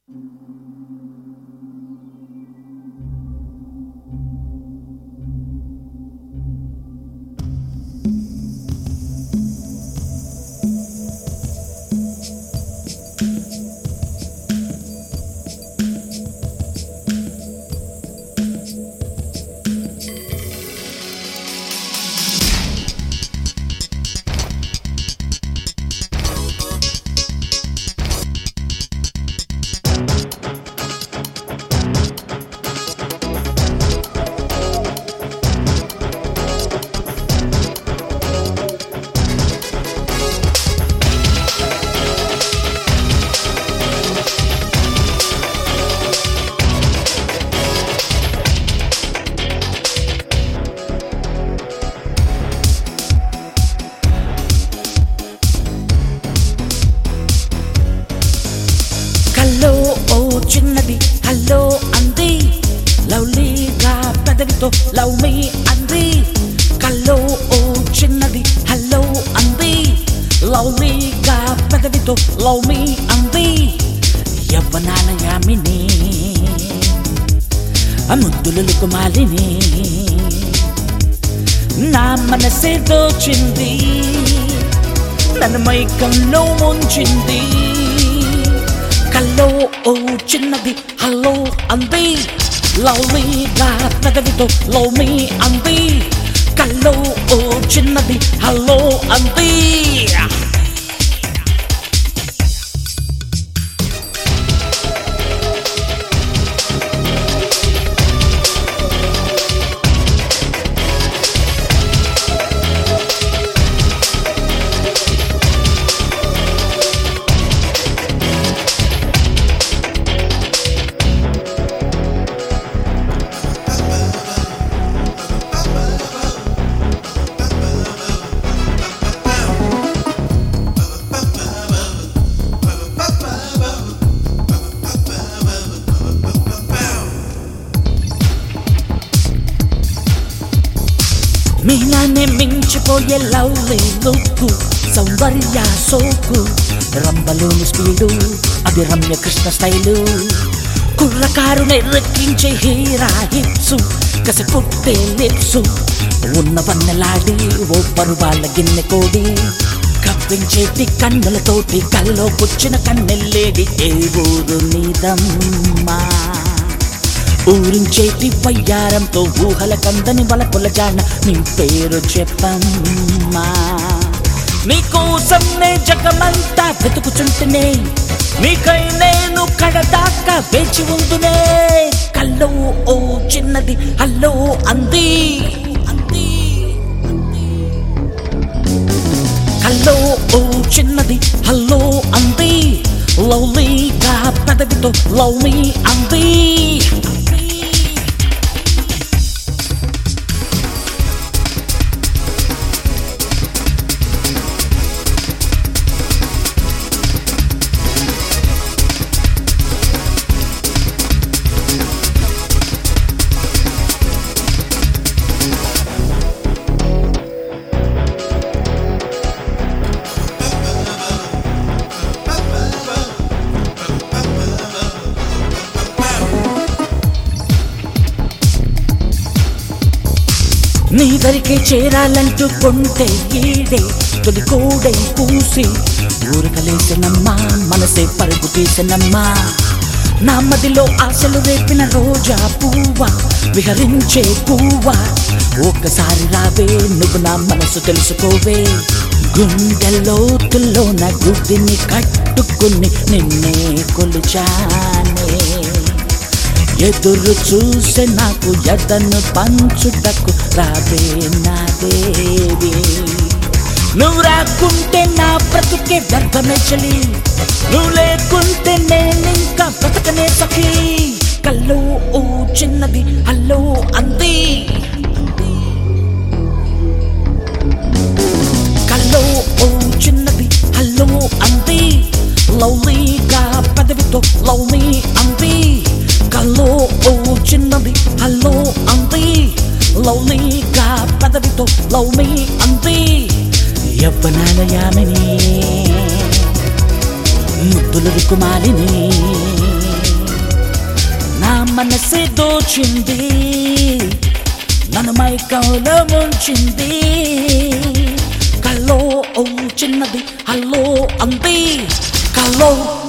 కల్లో ఓ చిన్నది హలో అంది లవ్లీగా పెదవితో లవ్ మీ అంది కల్లో ఓ చిన్నది హలో అంది లవ్లీగా పెదవితో లవ్ మీ అంది యవ్వనాల యామిని ఆ ముద్దులు కుమాలిని నా మనసే దోచింది నన్ను మైకంలో ముంచింది కల్లో ఓ చిన్నది హలో అంది లవ్లీగా పెదవితో లవ్ మీ అంది కల్లో ఓ చిన్నది హలో అంది మీలానే మించిపోయే లవ్లీ లుక్కు సౌందర్య సోకు రంబలోని స్పీడు అది రమ్య కృష్ణ స్టైలు కుర్రకారు నెర్రెక్కించే హీరా హిప్సు కసి పుట్టే లిప్సు ఉన్న వన్నెలాడి ఓ పరువాళ్ళ గిన్నె కోడి కప్పించేటి కన్నులతోటి కల్లో పుచ్చిన కన్నెల్లేడి ఏ ఊరు నీదమ్మా ఊరించేటి వయ్యారంతో ఊహల కందని వలపుల జాన నీ పేరు చెప్పమ్మా నీకోసం నే జగమంతా వెతుకుచుంటేనే నీకై నేను కడదాకా వేచి ఉందునే కల్లో ఓ చిన్నది హల్లో అంది అంది హలో ఓ చిన్నది హలో అంది లవ్లీగా పెదవితో లవ్ మీ అంది నీ దరికే చేరాలంటూ కొంటే ఈడే తొలి కోడై కూసి ఊరకలేసినమ్మా మనసే పరుగు తీసినమ్మా నా మదిలో ఆశలు రేపిన రోజా పువ్వా విహరించే పువ్వా ఒక్కసారి రావే నువ్వు నా మనసు తెలుసుకోవే గుండెలోతుల్లో నా గుడ్డిని కట్టుకుని నిన్నే కొలిచానే ఎదురు చూసే నాకు ఎదను పంచుటకు రావే నా దేవి నువ్వు రాకుంటే నా బ్రతుకే వ్యర్థమే చలి నువ్వు లేకుంటే నేనింకా బ్రతకనే సఖీ కల్లో ఓ చిన్నది హల్లో అంది కల్లో ఓ చిన్నది హల్లో అంది లవ్లీగా పెదవితో లవ్ మీ అంది కల్లో ఓ చిన్నది హల్లో అంది లవ్లీగా పెదవితో లవ్ మీ అంది యవ్వనాల యామిని ముద్దుల కుమారిని నా మనసే దోచింది నన్ను మైకంలో ముంచింది కల్లో ఓ చిన్నది హలో అంది కల్లో